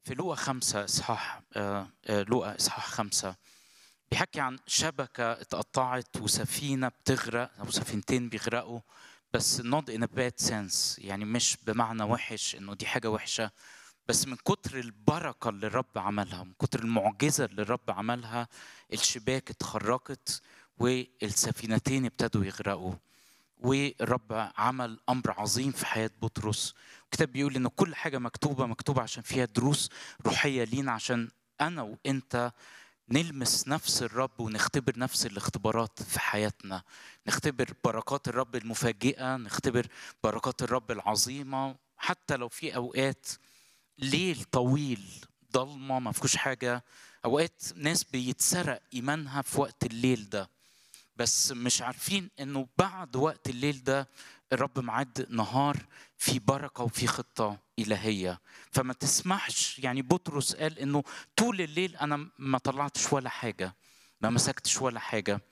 في لوقا خمسة إصحاح آه، آه، لوقا إصحاح خمسة بيحكي عن شبكة اتقطعت وسفينة بتغرق أو سفينتين بيغرقوا بس not in a bad sense يعني مش بمعنى وحش إنه دي حاجة وحشة بس من كتر البركة اللي الرب عملها من كتر المعجزة اللي الرب عملها الشباك اتخرقت والسفينتين ابتدوا يغرقوا والرب عمل امر عظيم في حياه بطرس الكتاب بيقول ان كل حاجه مكتوبه مكتوبه عشان فيها دروس روحيه لينا عشان انا وانت نلمس نفس الرب ونختبر نفس الاختبارات في حياتنا نختبر بركات الرب المفاجئه نختبر بركات الرب العظيمه حتى لو في اوقات ليل طويل ضلمه ما فيهوش حاجه اوقات ناس بيتسرق ايمانها في وقت الليل ده بس مش عارفين انه بعد وقت الليل ده الرب معد نهار في بركه وفي خطه الهيه فما تسمحش يعني بطرس قال انه طول الليل انا ما طلعتش ولا حاجه ما مسكتش ولا حاجه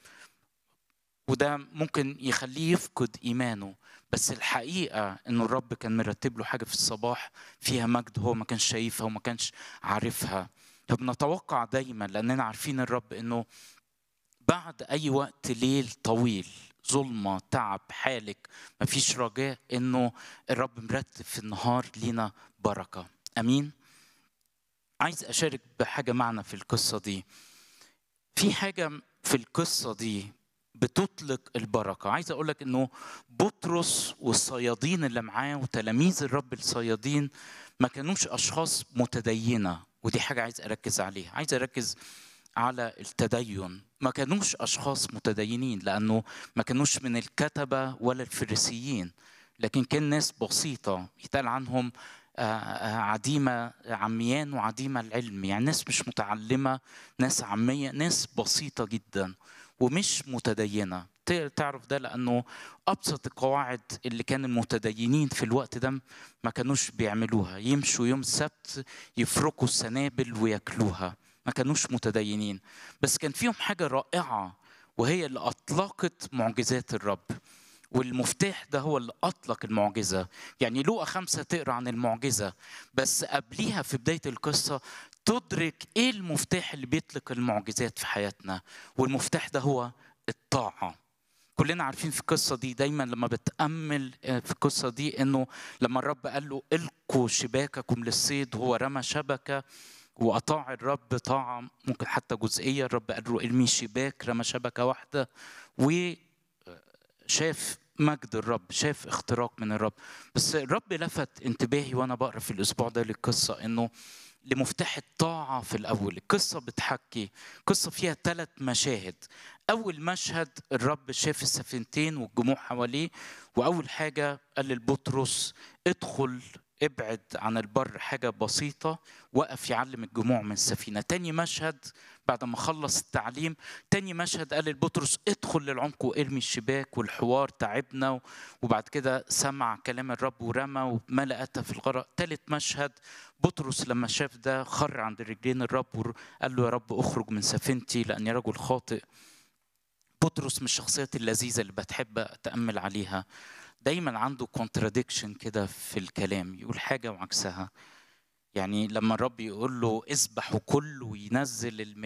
وده ممكن يخليه يفقد ايمانه بس الحقيقه انه الرب كان مرتب له حاجه في الصباح فيها مجد هو ما كانش شايفها وما كانش عارفها فبنتوقع دايما لاننا عارفين الرب انه بعد اي وقت ليل طويل ظلمه تعب حالك مفيش رجاء انه الرب مرتب في النهار لينا بركه امين عايز اشارك بحاجه معنا في القصه دي في حاجه في القصه دي بتطلق البركه عايز اقول لك انه بطرس والصيادين اللي معاه وتلاميذ الرب الصيادين ما كانوش اشخاص متدينه ودي حاجه عايز اركز عليها عايز اركز على التدين ما كانوش اشخاص متدينين لانه ما كانوش من الكتبه ولا الفريسيين لكن كان ناس بسيطه يتقال عنهم عديمه عميان وعديمه العلم يعني ناس مش متعلمه ناس عاميه ناس بسيطه جدا ومش متدينه تعرف ده لانه ابسط القواعد اللي كان المتدينين في الوقت ده ما كانوش بيعملوها يمشوا يوم السبت يفركوا السنابل وياكلوها ما كانوش متدينين بس كان فيهم حاجة رائعة وهي اللي أطلقت معجزات الرب والمفتاح ده هو اللي أطلق المعجزة يعني لوقا خمسة تقرأ عن المعجزة بس قبليها في بداية القصة تدرك إيه المفتاح اللي بيطلق المعجزات في حياتنا والمفتاح ده هو الطاعة كلنا عارفين في القصه دي دايما لما بتامل في القصه دي انه لما الرب قال له القوا شباككم للصيد وهو رمى شبكه واطاع الرب طاعه ممكن حتى جزئيه الرب قال له ارمي شباك رمى شبكه واحده وشاف مجد الرب شاف اختراق من الرب بس الرب لفت انتباهي وانا بقرا في الاسبوع ده للقصه انه لمفتاح الطاعة في الأول القصة بتحكي قصة فيها ثلاث مشاهد أول مشهد الرب شاف السفينتين والجموع حواليه وأول حاجة قال للبطرس ادخل ابعد عن البر حاجة بسيطة وقف يعلم الجموع من السفينة تاني مشهد بعد ما خلص التعليم تاني مشهد قال للبطرس ادخل للعمق وارمي الشباك والحوار تعبنا وبعد كده سمع كلام الرب ورمى وملأ أتى في الغرق تالت مشهد بطرس لما شاف ده خر عند رجلين الرب وقال له يا رب اخرج من سفينتي لأني رجل خاطئ بطرس من الشخصيات اللذيذة اللي بتحب أتأمل عليها دايما عنده كونتراديكشن كده في الكلام يقول حاجة وعكسها يعني لما الرب يقول له اذبح وكل وينزل